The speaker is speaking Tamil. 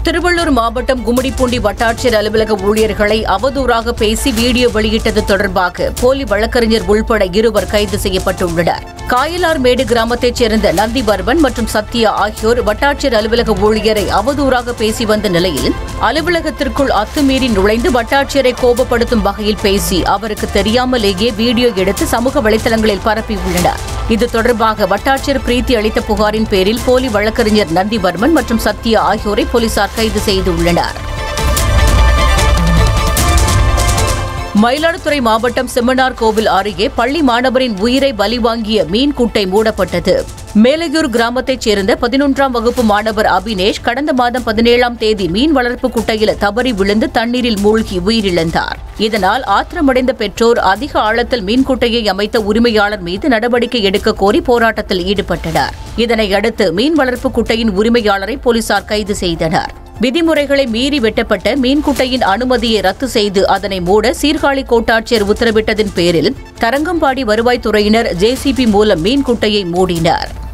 திருவள்ளூர் மாவட்டம் கும்மிடிப்பூண்டி வட்டாட்சியர் அலுவலக ஊழியர்களை அவதூறாக பேசி வீடியோ வெளியிட்டது தொடர்பாக போலி வழக்கறிஞர் உள்பட இருவர் கைது செய்யப்பட்டுள்ளனர் காயலார்மேடு கிராமத்தைச் சேர்ந்த நந்திவர்மன் மற்றும் சத்யா ஆகியோர் வட்டாட்சியர் அலுவலக ஊழியரை அவதூறாக பேசி வந்த நிலையில் அலுவலகத்திற்குள் அத்துமீறி நுழைந்து வட்டாட்சியரை கோபப்படுத்தும் வகையில் பேசி அவருக்கு தெரியாமலேயே வீடியோ எடுத்து சமூக வலைதளங்களில் பரப்பியுள்ளனர் இது தொடர்பாக வட்டாட்சியர் பிரீத்தி அளித்த புகாரின் பேரில் போலி வழக்கறிஞர் நந்திவர்மன் மற்றும் சத்யா ஆகியோரை போலீசார் கைது செய்துள்ளனர் மயிலாடுதுறை மாவட்டம் செம்மனார் கோவில் அருகே பள்ளி மாணவரின் உயிரை பலி வாங்கிய மீன் குட்டை மூடப்பட்டது மேலையூர் கிராமத்தைச் சேர்ந்த பதினொன்றாம் வகுப்பு மாணவர் அபினேஷ் கடந்த மாதம் பதினேழாம் தேதி மீன் வளர்ப்பு குட்டையில் தவறி விழுந்து தண்ணீரில் மூழ்கி உயிரிழந்தார் இதனால் ஆத்திரமடைந்த பெற்றோர் அதிக ஆழத்தில் மீன் குட்டையை அமைத்த உரிமையாளர் மீது நடவடிக்கை எடுக்க கோரி போராட்டத்தில் ஈடுபட்டனர் இதனை அடுத்து மீன் வளர்ப்பு குட்டையின் உரிமையாளரை போலீசார் கைது செய்தனர் விதிமுறைகளை மீறி வெட்டப்பட்ட மீன்குட்டையின் அனுமதியை ரத்து செய்து அதனை மூட சீர்காழி கோட்டாட்சியர் உத்தரவிட்டதின் பேரில் தரங்கம்பாடி வருவாய்த்துறையினர் ஜேசிபி மூலம் மீன்குட்டையை மூடினர்